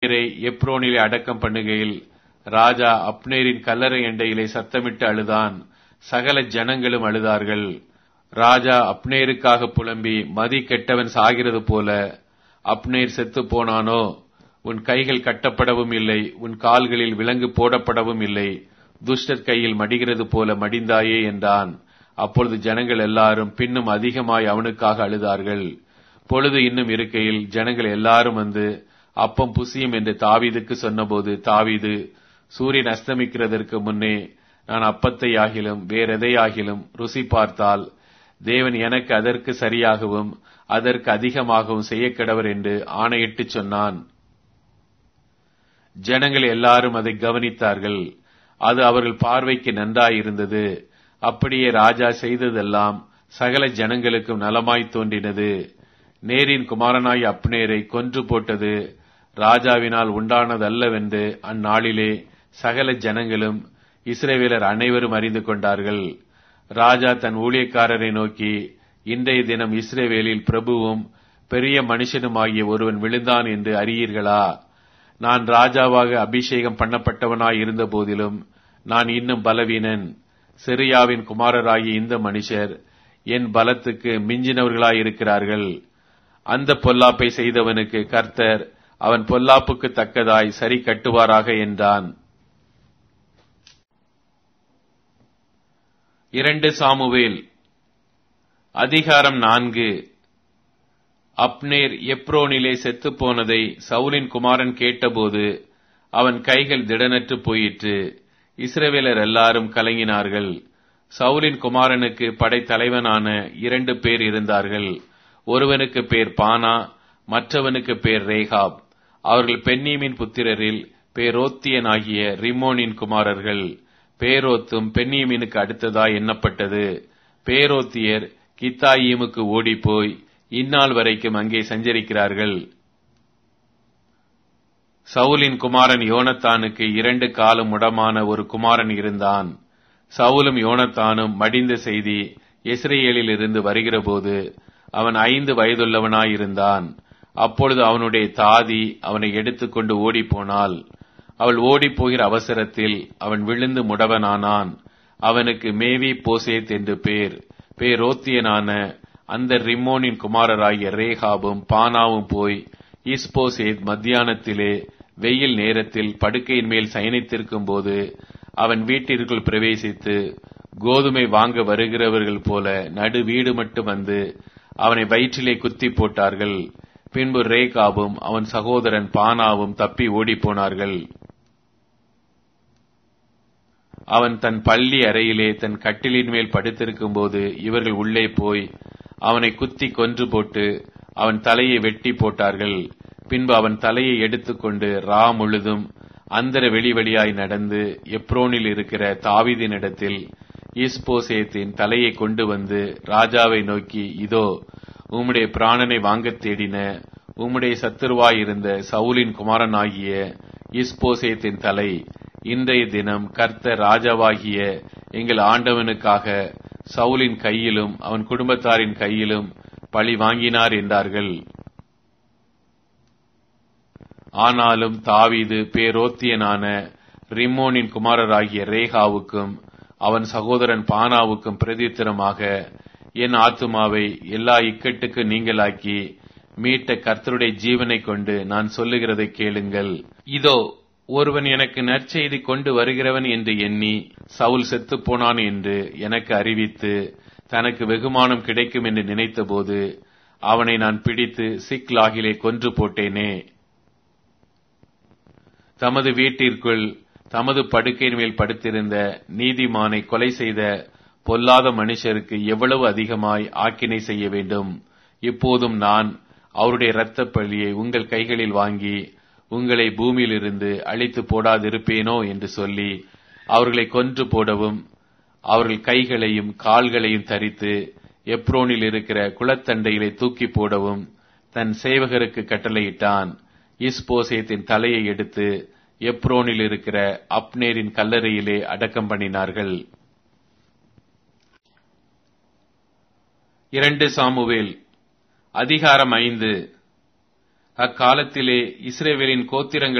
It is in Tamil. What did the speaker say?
அப்னேரை எப்ரோனிலே அடக்கம் பண்ணுகையில் ராஜா அப்னேரின் கல்லறை எண்டையிலே சத்தமிட்டு அழுதான் சகல ஜனங்களும் அழுதார்கள் ராஜா அப்னேருக்காக புலம்பி மதி கெட்டவன் சாகிறது போல அப்னேர் செத்து போனானோ உன் கைகள் கட்டப்படவும் இல்லை உன் கால்களில் விலங்கு போடப்படவும் இல்லை துஷ்டர் கையில் மடிகிறது போல மடிந்தாயே என்றான் அப்பொழுது ஜனங்கள் எல்லாரும் பின்னும் அதிகமாய் அவனுக்காக அழுதார்கள் பொழுது இன்னும் இருக்கையில் ஜனங்கள் எல்லாரும் வந்து அப்பம் புசியும் என்று தாவீதுக்கு சொன்னபோது தாவீது சூரியன் அஸ்தமிக்கிறதற்கு முன்னே நான் அப்பத்தை ஆகிலும் வேறெதையாகிலும் ருசி பார்த்தால் தேவன் எனக்கு அதற்கு சரியாகவும் அதற்கு அதிகமாகவும் செய்யக்கடவர் என்று ஆணையிட்டு சொன்னான் ஜனங்கள் எல்லாரும் அதை கவனித்தார்கள் அது அவர்கள் பார்வைக்கு நன்றாயிருந்தது அப்படியே ராஜா செய்ததெல்லாம் சகல ஜனங்களுக்கும் நலமாய் தோன்றினது நேரின் குமாரனாய் அப்னேரை கொன்று போட்டது ராஜாவினால் உண்டானதல்லவென்று அந்நாளிலே சகல ஜனங்களும் இஸ்ரேவேலர் அனைவரும் அறிந்து கொண்டார்கள் ராஜா தன் ஊழியக்காரரை நோக்கி இன்றைய தினம் இஸ்ரேவேலில் பிரபுவும் பெரிய மனுஷனுமாகிய ஒருவன் விழுந்தான் என்று அறியீர்களா நான் ராஜாவாக அபிஷேகம் பண்ணப்பட்டவனாய் இருந்த போதிலும் நான் இன்னும் பலவீனன் சிரியாவின் குமாரராகிய இந்த மனுஷர் என் பலத்துக்கு மிஞ்சினவர்களாயிருக்கிறார்கள் அந்த பொல்லாப்பை செய்தவனுக்கு கர்த்தர் அவன் பொல்லாப்புக்கு தக்கதாய் சரி கட்டுவாராக என்றான் இரண்டு சாமுவேல் அதிகாரம் நான்கு அப்னேர் எப்ரோனிலே செத்துப்போனதை சவுலின் குமாரன் கேட்டபோது அவன் கைகள் திடனற்று போயிற்று இஸ்ரவேலர் எல்லாரும் கலங்கினார்கள் சவுலின் குமாரனுக்கு படைத்தலைவனான இரண்டு பேர் இருந்தார்கள் ஒருவனுக்கு பேர் பானா மற்றவனுக்கு பேர் ரேகாப் அவர்கள் பென்னீமின் புத்திரரில் பேரோத்தியனாகிய ரிமோனின் குமாரர்கள் பேரோத்தும் பென்னீமினுக்கு அடுத்ததாய் எண்ணப்பட்டது பேரோத்தியர் கித்தாயீமுக்கு ஓடிப்போய் இந்நாள் வரைக்கும் அங்கே சஞ்சரிக்கிறார்கள் சவுலின் குமாரன் யோனத்தானுக்கு இரண்டு காலம் முடமான ஒரு குமாரன் இருந்தான் சவுலும் யோனத்தானும் மடிந்த செய்தி இஸ்ரேலில் இருந்து வருகிறபோது அவன் ஐந்து வயதுள்ளவனாயிருந்தான் அப்பொழுது அவனுடைய தாதி அவனை எடுத்துக்கொண்டு ஓடிப்போனாள் அவள் ஓடிப்போகிற அவசரத்தில் அவன் விழுந்து முடவனானான் அவனுக்கு மேவி போசேத் என்று பேர் பேரோத்தியனான அந்த ரிம்மோனின் குமாரராகிய ரேகாபும் பானாவும் போய் இஸ்போசேத் மத்தியானத்திலே வெயில் நேரத்தில் படுக்கையின் மேல் சயனித்திருக்கும் போது அவன் வீட்டிற்குள் பிரவேசித்து கோதுமை வாங்க வருகிறவர்கள் போல நடு வீடு மட்டும் வந்து அவனை வயிற்றிலே குத்தி போட்டார்கள் பின்பு ரேகாவும் அவன் சகோதரன் பானாவும் தப்பி ஓடிப்போனார்கள் அவன் தன் பள்ளி அறையிலே தன் கட்டிலின் மேல் படுத்திருக்கும் போது இவர்கள் உள்ளே போய் அவனை குத்தி கொன்று போட்டு அவன் தலையை வெட்டி போட்டார்கள் பின்பு அவன் தலையை எடுத்துக்கொண்டு ரா முழுதும் அந்தர வெளி வழியாய் நடந்து எப்ரோனில் இருக்கிற தாவிதினிடத்தில் இஸ்போசேத்தின் தலையை கொண்டு வந்து ராஜாவை நோக்கி இதோ உம்முடைய பிராணனை வாங்கத் தேடின உம்முடைய சத்துருவாயிருந்த சவுலின் குமாரனாகிய இஸ்போசேத்தின் தலை இன்றைய தினம் கர்த்த ராஜாவாகிய எங்கள் ஆண்டவனுக்காக சவுலின் கையிலும் அவன் குடும்பத்தாரின் கையிலும் பழி வாங்கினார் என்றார்கள் ஆனாலும் தாவீது பேரோத்தியனான ரிம்மோனின் குமாரராகிய ரேகாவுக்கும் அவன் சகோதரன் பானாவுக்கும் பிரதித்திரமாக என் ஆத்துமாவை எல்லா இக்கட்டுக்கு நீங்களாக்கி மீட்ட கர்த்தருடைய ஜீவனை கொண்டு நான் சொல்லுகிறதை கேளுங்கள் இதோ ஒருவன் எனக்கு நற்செய்தி கொண்டு வருகிறவன் என்று எண்ணி சவுல் செத்துப்போனான் என்று எனக்கு அறிவித்து தனக்கு வெகுமானம் கிடைக்கும் என்று நினைத்தபோது அவனை நான் பிடித்து சிக்லாகிலே கொன்று போட்டேனே தமது வீட்டிற்குள் தமது படுக்கையின் மேல் படுத்திருந்த நீதிமானை கொலை செய்த பொல்லாத மனுஷருக்கு எவ்வளவு அதிகமாய் ஆக்கினை செய்ய வேண்டும் இப்போதும் நான் அவருடைய இரத்தப் பழியை உங்கள் கைகளில் வாங்கி உங்களை பூமியிலிருந்து அழித்து போடாதிருப்பேனோ என்று சொல்லி அவர்களை கொன்று போடவும் அவர்கள் கைகளையும் கால்களையும் தரித்து எப்ரோனில் இருக்கிற குளத்தண்டையிலே தூக்கி போடவும் தன் சேவகருக்கு கட்டளையிட்டான் இஸ்போசேத்தின் தலையை எடுத்து எப்ரோனில் இருக்கிற அப்னேரின் கல்லறையிலே அடக்கம் பண்ணினார்கள் இரண்டு சாமுவேல் அதிகாரம் ஐந்து அக்காலத்திலே இஸ்ரேவேலின் கோத்திரங்கள்